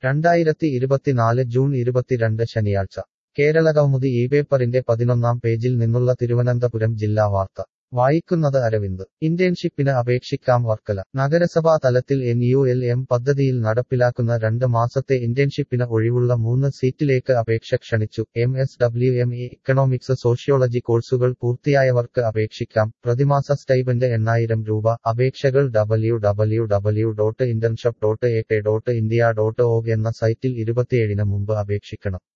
രണ്ടായിരത്തി ഇരുപത്തിനാല് ജൂൺ ഇരുപത്തിരണ്ട് ശനിയാഴ്ച കേരള കൗമുദി ഈ പേപ്പറിന്റെ പതിനൊന്നാം പേജിൽ നിന്നുള്ള തിരുവനന്തപുരം ജില്ലാ വാർത്ത വായിക്കുന്നത് അരവിന്ദ് ഇന്റേൺഷിപ്പിന് അപേക്ഷിക്കാം വർക്കല നഗരസഭാ തലത്തിൽ എൻ യു എൽ എം പദ്ധതിയിൽ നടപ്പിലാക്കുന്ന രണ്ട് മാസത്തെ ഇന്റേൺഷിപ്പിന് ഒഴിവുള്ള മൂന്ന് സീറ്റിലേക്ക് അപേക്ഷ ക്ഷണിച്ചു M S W M E economics sociology കോഴ്സുകൾ പൂർത്തിയായവർക്ക് അപേക്ഷിക്കാം പ്രതിമാസ സ്റ്റൈബന്റ് എണ്ണായിരം രൂപ അപേക്ഷകൾ W W W dot internship dot A K dot India dot org എന്ന സൈറ്റിൽ ഇരുപത്തിയേഴിന് മുമ്പ് അപേക്ഷിക്കണം